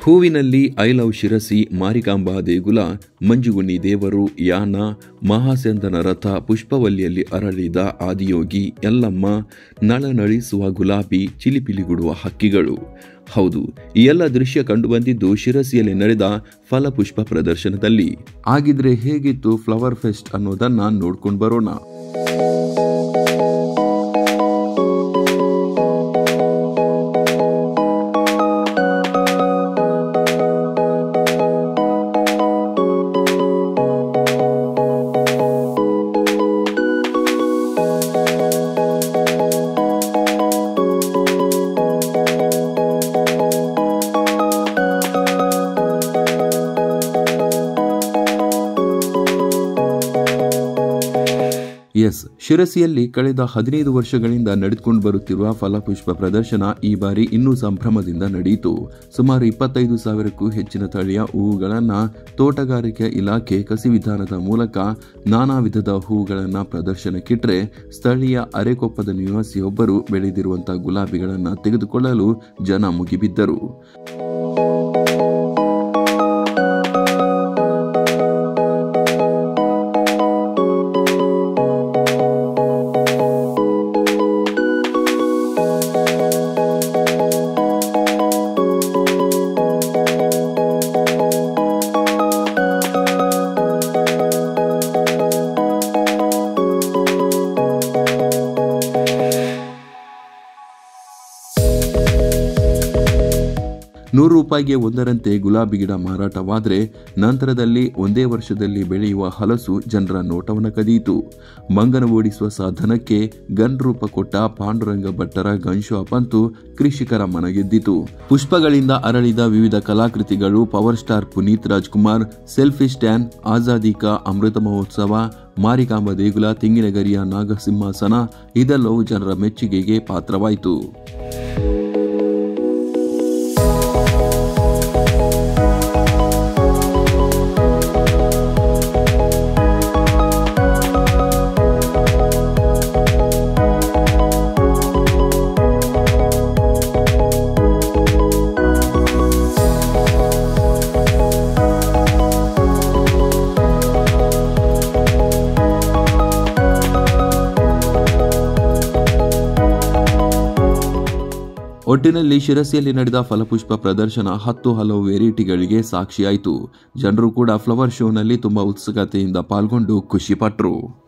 ಹೂವಿನಲ್ಲಿ I love Sirsi Marikamba ದೇಗುಲ ಮಂಜುಗುಣಿ ದೇವರು ಯಾನ ಮಹಾಸಂದನ ರಥ ಪುಷ್ಪವಲ್ಲಿಯಲ್ಲಿ ಅರಳಿದ ಆದಿಯೋಗಿ ಎಲ್ಲಮ್ಮ ನಳನಳಿಸುವ ಗುಲಾಬಿ ಚಿಲಿಪಿಲಿಗುಡುವ ಹಕ್ಕಿಗಳು ಹೌದು ಈ ಎಲ್ಲ ದೃಶ್ಯ ಕಂಡುಬಂದಿದ್ದು ಶಿರಸಿಯಲ್ಲಿ ನಡೆದ ಫಲಪುಷ್ಪ ಪ್ರದರ್ಶನದಲ್ಲಿ ಆಗಿದ್ರೆ ಹೇಗಿತ್ತು ಫ್ಲವರ್ ಫೆಸ್ಟ್ ಅನ್ನೋದನ್ನ ನೋಡ್ಕೊಂಡು ಬರೋಣ ಎಸ್ ಶಿರಸಿಯಲ್ಲಿ ಕಳೆದ ಹದಿನೈದು ವರ್ಷಗಳಿಂದ ನಡೆದುಕೊಂಡು ಬರುತ್ತಿರುವ ಫಲಪುಷ್ಪ ಪ್ರದರ್ಶನ ಈ ಬಾರಿ ಇನ್ನೂ ಸಂಭ್ರಮದಿಂದ ನಡೆಯಿತು ಸುಮಾರು ಇಪ್ಪತ್ತೈದು ಸಾವಿರಕ್ಕೂ ಹೆಚ್ಚಿನ ತಳಿಯ ಹೂವುಗಳನ್ನು ತೋಟಗಾರಿಕೆ ಇಲಾಖೆ ಕಸಿ ವಿಧಾನದ ಮೂಲಕ ನಾನಾ ವಿಧದ ಹೂವುಗಳನ್ನು ಪ್ರದರ್ಶನಕ್ಕಿಟ್ರೆ ಸ್ಥಳೀಯ ಅರೆಕೊಪ್ಪದ ನಿವಾಸಿಯೊಬ್ಬರು ಬೆಳೆದಿರುವಂತಹ ಗುಲಾಬಿಗಳನ್ನು ತೆಗೆದುಕೊಳ್ಳಲು ಜನ ಮುಗಿಬಿದ್ದರು ನೂರು ರೂಪಾಯಿಗೆ ಒಂದರಂತೆ ಗುಲಾಬಿ ಗಿಡ ಮಾರಾಟವಾದರೆ ನಂತರದಲ್ಲಿ ಒಂದೇ ವರ್ಷದಲ್ಲಿ ಬೆಳೆಯುವ ಹಲಸು ಜನರ ನೋಟವನ್ನು ಕದಿಯಿತು ಮಂಗನ ಓಡಿಸುವ ಸಾಧನಕ್ಕೆ ಗನ್ ರೂಪ ಕೊಟ್ಟ ಪಾಂಡುರಂಗ ಭಟ್ಟರ ಗನ್ ಶಾಪ್ ಅಂತೂ ಕೃಷಿಕರ ಮನಗೆದ್ದಿತು ಪುಷ್ಪಗಳಿಂದ ಅರಳಿದ ವಿವಿಧ ಕಲಾಕೃತಿಗಳು power star Puneeth Rajkumar selfie stand Azadi ka Amrit ಮಹೋತ್ಸವ ಮಾರಿಕಾಂಬ ದೇಗುಲ ತೆಂಗಿನಗರಿಯ ನಾಗಸಿಂಹಾಸನ ಇದೆಲ್ಲವೂ ಜನರ ಮೆಚ್ಚುಗೆಗೆ ಪಾತ್ರವಾಯಿತು ಒಟ್ಟಿನಲ್ಲಿ ಶಿರಸಿಯಲ್ಲಿ ನಡೆದ ಫಲಪುಷ್ಪ ಪ್ರದರ್ಶನ ಹತ್ತು ಹಲವು ವೆರೈಟಿಗಳಿಗೆ ಸಾಕ್ಷಿಯಾಯಿತು ಜನರು ಕೂಡ ಫ್ಲವರ್ ಶೋನಲ್ಲಿ ತುಂಬಾ ಉತ್ಸುಕತೆಯಿಂದ ಪಾಲ್ಗೊಂಡು ಖುಷಿಪಟ್ಟರು